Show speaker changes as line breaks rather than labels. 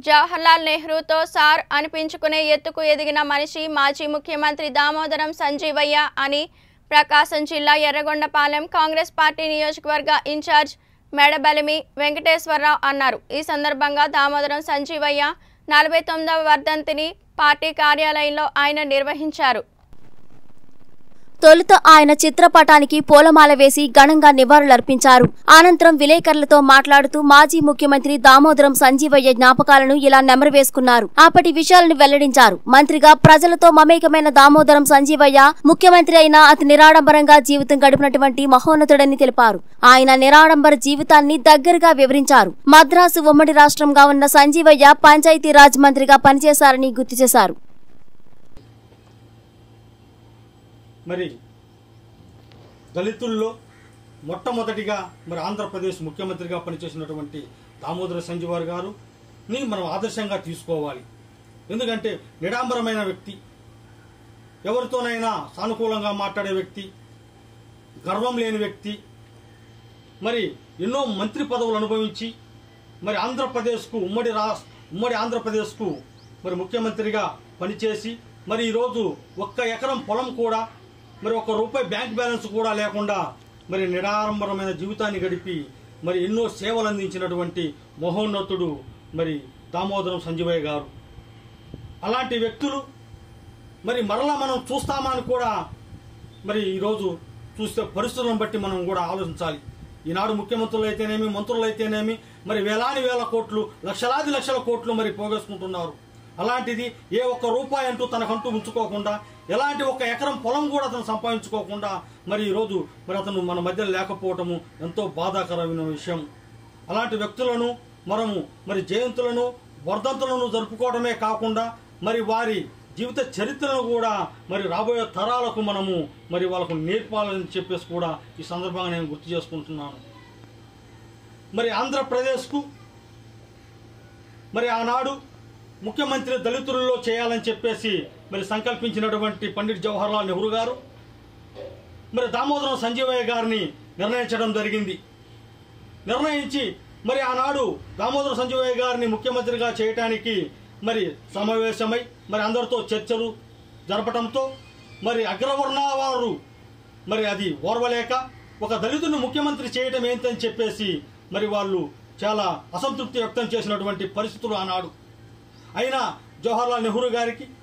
Jawaharlal నెహ్రూతో sir అనిపించుకునే ఎత్తుకు ఎదిగిన మనిషి మాజీ ముఖ్యమంత్రి దామోదరం సంజీవయ్య అని ప్రకాశం జిల్లా ఎర్రగొండపాలెం కాంగ్రెస్ పార్టీ నియోజకవర్గ ఇన్ఛార్జ్ మెడబలిమి వెంకటేశ్వరరావు అన్నారు ఈ సందర్భంగా దామోదరం సంజీవయ్య నలభై తొమ్మిదవ వర్ధంతిని పార్టీ కార్యాలయంలో ఆయన నిర్వహించారు
తొలుత ఆయన చిత్రపటానికి పూలమాల వేసి ఘనంగా నివాళులర్పించారు అనంతరం విలేకరులతో మాట్లాడుతూ మాజీ ముఖ్యమంత్రి దామోదరం సంజీవయ్య జ్ఞాపకాలను ఇలా నెమరువేసుకున్నారు అప్పటి విషయాలను వెల్లడించారు మంత్రిగా ప్రజలతో మమేకమైన దామోదరం సంజీవయ్య ముఖ్యమంత్రి అయినా అతి నిరాడంబరంగా జీవితం గడిపినటువంటి మహోన్నతుడని తెలిపారు ఆయన నిరాడంబర జీవితాన్ని దగ్గరగా వివరించారు మద్రాసు ఉమ్మడి రాష్ట్రంగా ఉన్న సంజీవయ్య పంచాయతీరాజ్ మంత్రిగా పనిచేశారని గుర్తు చేశారు
మరి దళితుల్లో మొట్టమొదటిగా మరి ఆంధ్రప్రదేశ్ ముఖ్యమంత్రిగా పనిచేసినటువంటి దామోదర సంజీవారి గారు ని మనం ఆదర్శంగా తీసుకోవాలి ఎందుకంటే నిడాంబరమైన వ్యక్తి ఎవరితోనైనా సానుకూలంగా మాట్లాడే వ్యక్తి గర్వం లేని వ్యక్తి మరి ఎన్నో మంత్రి పదవులు అనుభవించి మరి ఆంధ్రప్రదేశ్కు ఉమ్మడి రా ఉమ్మడి ఆంధ్రప్రదేశ్కు మరి ముఖ్యమంత్రిగా పనిచేసి మరి ఈరోజు ఒక్క ఎకరం పొలం కూడా మరి ఒక్క రూపాయి బ్యాంక్ బ్యాలెన్స్ కూడా లేకుండా మరి నిరాడంబరమైన జీవితాన్ని గడిపి మరి ఎన్నో సేవలు అందించినటువంటి మహోన్నతుడు మరి దామోదరం సంజీవయ్య గారు అలాంటి వ్యక్తులు మరి మరలా మనం చూస్తామని కూడా మరి ఈరోజు చూస్తే పరిస్థితులను బట్టి మనం కూడా ఆలోచించాలి ఈనాడు ముఖ్యమంత్రులు అయితేనేమి మంత్రులు అయితేనేమి మరి వేలాది వేల కోట్లు లక్షలాది లక్షల కోట్లు మరి పోగేసుకుంటున్నారు అలాంటిది ఏ ఒక్క రూపాయి అంటూ తనకంటూ ఉంచుకోకుండా ఎలాంటి ఒక్క ఎకరం పొలం కూడా అతను సంపాదించుకోకుండా మరి ఈరోజు మరి అతను మన మధ్య లేకపోవటము ఎంతో బాధాకరమైన విషయం అలాంటి వ్యక్తులను మనము మరి జయంతులను వర్ధంతులను జరుపుకోవడమే కాకుండా మరి వారి జీవిత చరిత్రను కూడా మరి రాబోయే తరాలకు మనము మరి వాళ్ళకు నేర్పాలని చెప్పేసి కూడా ఈ సందర్భంగా నేను గుర్తు చేసుకుంటున్నాను మరి ఆంధ్రప్రదేశ్కు మరి ఆనాడు ముఖ్యమంత్రి దళితులలో చేయాలని చెప్పేసి మరి సంకల్పించినటువంటి పండిట్ జవహర్లాల్ నెహ్రూ గారు మరి దామోదరం సంజీవయ్య గారిని నిర్ణయించడం జరిగింది నిర్ణయించి మరి ఆనాడు దామోదర సంజీవయ్య గారిని ముఖ్యమంత్రిగా చేయటానికి మరి సమావేశమై మరి అందరితో చర్చలు జరపటంతో మరి అగ్రవర్ణ వారు మరి అది ఓర్వలేక ఒక దళితుని ముఖ్యమంత్రి చేయటం ఏంటని చెప్పేసి మరి వాళ్ళు చాలా అసంతృప్తి వ్యక్తం చేసినటువంటి పరిస్థితులు ఆనాడు అయినా జవహర్లాల్ నెహ్రూ గారికి